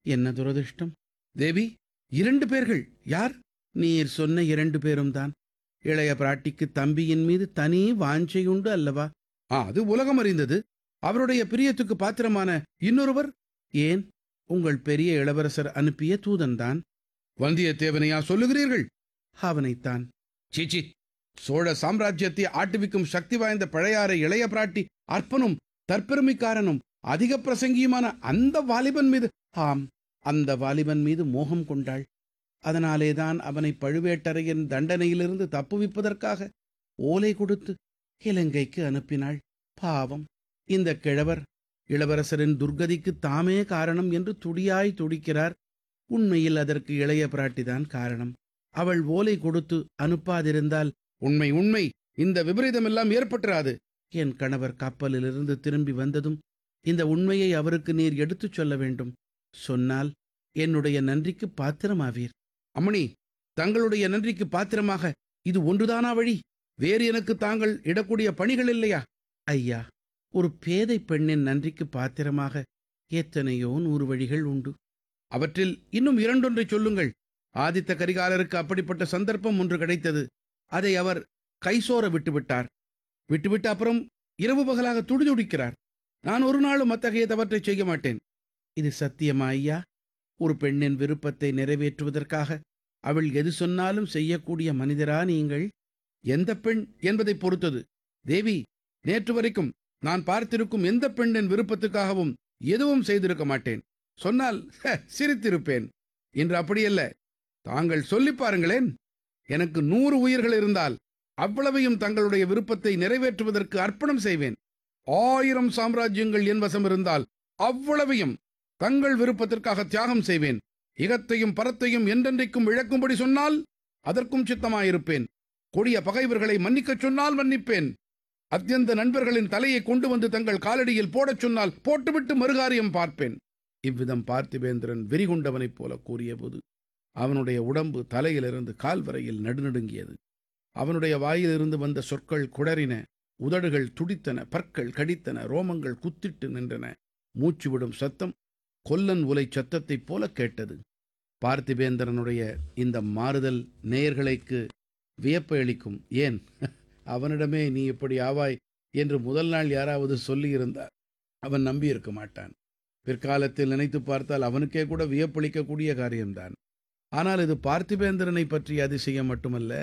என்ன துரதிர்ஷ்டம் தேவி இரண்டு பேர்கள் யார் நீர் சொன்ன இரண்டு பேரும் தான் இளைய பிராட்டிக்கு தம்பியின் மீது தனி வாஞ்சையுண்டு அல்லவா ஆ அது உலகம் அறிந்தது அவருடைய பிரியத்துக்கு பாத்திரமான இன்னொருவர் ஏன் உங்கள் பெரிய இளவரசர் அனுப்பிய தூதன்தான் வந்தியத்தேவனையா சொல்லுகிறீர்கள் அவனைத்தான் சீச்சி சோழ சாம்ராஜ்யத்தை ஆட்டுவிக்கும் சக்தி வாய்ந்த பழையாறை இளைய பிராட்டி அற்பனும் தற்பெருமைக்காரனும் அதிக பிரசங்கியுமான அந்த வாலிபன் மீது ஆம் அந்த வாலிபன் மீது மோகம் கொண்டாள் அதனாலேதான் அவனை பழுவேட்டரையன் தண்டனையிலிருந்து தப்புவிப்பதற்காக ஓலை கொடுத்து இலங்கைக்கு அனுப்பினாள் பாவம் இந்த கிழவர் இளவரசரின் துர்கதிக்கு தாமே காரணம் என்று துடியாய் துடிக்கிறார் உண்மையில் அதற்கு இளைய பிராட்டிதான் காரணம் அவள் ஓலை கொடுத்து அனுப்பாதிருந்தால் உண்மை உண்மை இந்த விபரீதமெல்லாம் ஏற்பட்டிராது என் கணவர் கப்பலிலிருந்து திரும்பி வந்ததும் இந்த உண்மையை அவருக்கு நீர் எடுத்துச் சொல்ல வேண்டும் சொன்னால் என்னுடைய நன்றிக்கு பாத்திரமாவீர் அம்மணி தங்களுடைய நன்றிக்கு பாத்திரமாக இது ஒன்றுதானா வழி வேறு எனக்கு தாங்கள் இடக்கூடிய பணிகள் இல்லையா ஐயா ஒரு பேதை பெண்ணின் நன்றிக்கு பாத்திரமாக எத்தனையோ நூறு வழிகள் உண்டு அவற்றில் இன்னும் இரண்டொன்றை சொல்லுங்கள் ஆதித்த கரிகாலருக்கு அப்படிப்பட்ட சந்தர்ப்பம் ஒன்று கிடைத்தது அதை அவர் கைசோர விட்டுவிட்டார் விட்டுவிட்டு அப்புறம் இரவு பகலாக துடிதுடிக்கிறார் நான் ஒரு நாளும் அத்தகைய தவற்றை செய்ய மாட்டேன் இது சத்தியமா ஐயா ஒரு பெண்ணின் விருப்பத்தை நிறைவேற்றுவதற்காக அவள் எது சொன்னாலும் செய்யக்கூடிய மனிதரா நீங்கள் எந்த பெண் என்பதை பொறுத்தது தேவி நேற்று வரைக்கும் நான் பார்த்திருக்கும் எந்த பெண்ணின் விருப்பத்துக்காகவும் எதுவும் செய்திருக்க மாட்டேன் சொன்னால் ஹ, சிரித்திருப்பேன் இன்று அப்படியல்ல தாங்கள் சொல்லிப் பாருங்களேன் எனக்கு நூறு உயிர்கள் இருந்தால் அவ்வளவையும் தங்களுடைய விருப்பத்தை நிறைவேற்றுவதற்கு அர்ப்பணம் செய்வேன் ஆயிரம் சாம்ராஜ்யங்கள் என் வசம் இருந்தால் அவ்வளவையும் தங்கள் விருப்பத்திற்காக தியாகம் செய்வேன் இகத்தையும் பரத்தையும் என்றென்றைக்கும் இழக்கும்படி சொன்னால் அதற்கும் சித்தமாயிருப்பேன் கொடிய பகைவர்களை மன்னிக்கச் சொன்னால் மன்னிப்பேன் அத்தியந்த நண்பர்களின் தலையை கொண்டு வந்து தங்கள் காலடியில் போடச் சொன்னால் போட்டுவிட்டு மறுகாரியம் பார்ப்பேன் இவ்விதம் பார்த்திபேந்திரன் வெறிகொண்டவனைப் போல கூறியபோது அவனுடைய உடம்பு தலையிலிருந்து கால் வரையில் நடுநடுங்கியது அவனுடைய வாயிலிருந்து வந்த சொற்கள் குடறின உதடுகள் துடித்தன பற்கள் கடித்தன ரோமங்கள் குத்திட்டு நின்றன மூச்சு விடும் சத்தம் கொல்லன் உலை சத்தத்தைப் போல கேட்டது பார்த்திபேந்திரனுடைய இந்த மாறுதல் நேயர்களுக்கு வியப்பை அளிக்கும் ஏன் அவனிடமே நீ இப்படி ஆவாய் என்று முதல் நாள் யாராவது சொல்லியிருந்தார் அவன் நம்பியிருக்க மாட்டான் பிற்காலத்தில் நினைத்து பார்த்தால் அவனுக்கே கூட வியப்பளிக்கக்கூடிய காரியம்தான் ஆனால் இது பார்த்திபேந்திரனை பற்றிய அதிசயம் மட்டுமல்ல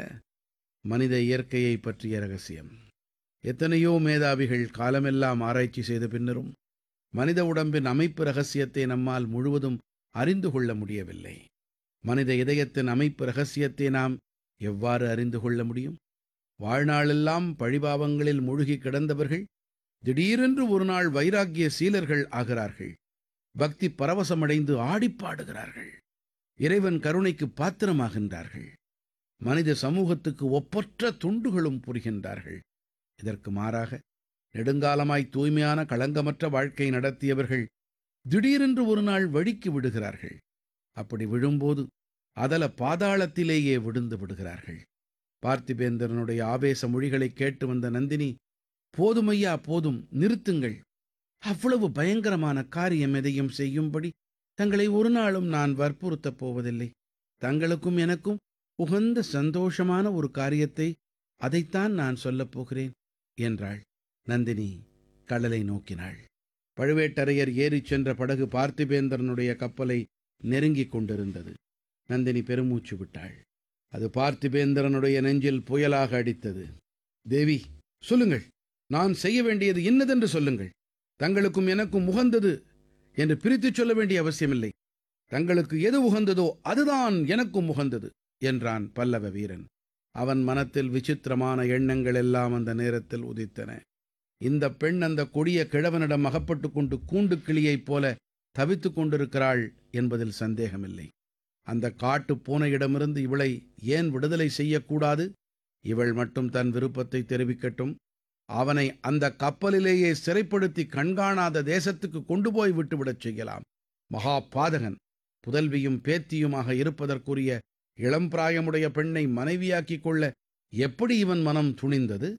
மனித இயற்கையை பற்றிய ரகசியம் எத்தனையோ மேதாவிகள் காலமெல்லாம் ஆராய்ச்சி செய்த பின்னரும் மனித உடம்பின் அமைப்பு ரகசியத்தை நம்மால் முழுவதும் அறிந்து கொள்ள முடியவில்லை மனித இதயத்தின் அமைப்பு ரகசியத்தை நாம் எவ்வாறு அறிந்து கொள்ள முடியும் வாழ்நாளெல்லாம் பழிபாவங்களில் மூழ்கி கிடந்தவர்கள் திடீரென்று ஒரு நாள் வைராக்கிய சீலர்கள் ஆகிறார்கள் பக்தி பரவசமடைந்து ஆடிப்பாடுகிறார்கள் இறைவன் கருணைக்கு பாத்திரமாகின்றார்கள் மனித சமூகத்துக்கு ஒப்பற்ற துண்டுகளும் புரிகின்றார்கள் இதற்கு மாறாக நெடுங்காலமாய் தூய்மையான களங்கமற்ற வாழ்க்கை நடத்தியவர்கள் திடீரென்று ஒரு நாள் வழிக்கு விடுகிறார்கள் அப்படி விழும்போது அதல பாதாளத்திலேயே விழுந்து விடுகிறார்கள் பார்த்திபேந்திரனுடைய ஆவேச மொழிகளை கேட்டு வந்த நந்தினி போதுமையா போதும் நிறுத்துங்கள் அவ்வளவு பயங்கரமான காரியம் எதையும் செய்யும்படி தங்களை ஒரு நாளும் நான் வற்புறுத்தப் போவதில்லை தங்களுக்கும் எனக்கும் உகந்த சந்தோஷமான ஒரு காரியத்தை அதைத்தான் நான் சொல்லப் போகிறேன் என்றாள் நந்தினி கடலை நோக்கினாள் பழுவேட்டரையர் ஏறிச் சென்ற படகு பார்த்திபேந்திரனுடைய கப்பலை நெருங்கிக் கொண்டிருந்தது நந்தினி பெருமூச்சு விட்டாள் அது பார்த்திபேந்திரனுடைய நெஞ்சில் புயலாக அடித்தது தேவி சொல்லுங்கள் நான் செய்ய வேண்டியது இன்னதென்று சொல்லுங்கள் தங்களுக்கும் எனக்கும் உகந்தது என்று பிரித்துச் சொல்ல வேண்டிய அவசியமில்லை தங்களுக்கு எது உகந்ததோ அதுதான் எனக்கும் உகந்தது என்றான் பல்லவ வீரன் அவன் மனத்தில் விசித்திரமான எண்ணங்கள் எல்லாம் அந்த நேரத்தில் உதித்தன இந்த பெண் அந்த கொடிய கிழவனிடம் அகப்பட்டுக் கொண்டு கூண்டு கிளியைப் போல தவித்துக் கொண்டிருக்கிறாள் என்பதில் சந்தேகமில்லை அந்த காட்டு பூனையிடமிருந்து இவளை ஏன் விடுதலை செய்யக்கூடாது இவள் மட்டும் தன் விருப்பத்தை தெரிவிக்கட்டும் அவனை அந்த கப்பலிலேயே சிறைப்படுத்தி கண்காணாத தேசத்துக்கு கொண்டு போய் விட்டுவிடச் செய்யலாம் மகா பாதகன் புதல்வியும் பேத்தியுமாக இருப்பதற்குரிய இளம்பிராயமுடைய பெண்ணை மனைவியாக்கிக் கொள்ள எப்படி இவன் மனம் துணிந்தது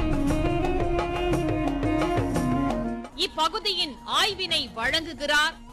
இப்பகுதியின் ஆய்வினை வழங்குகிறார்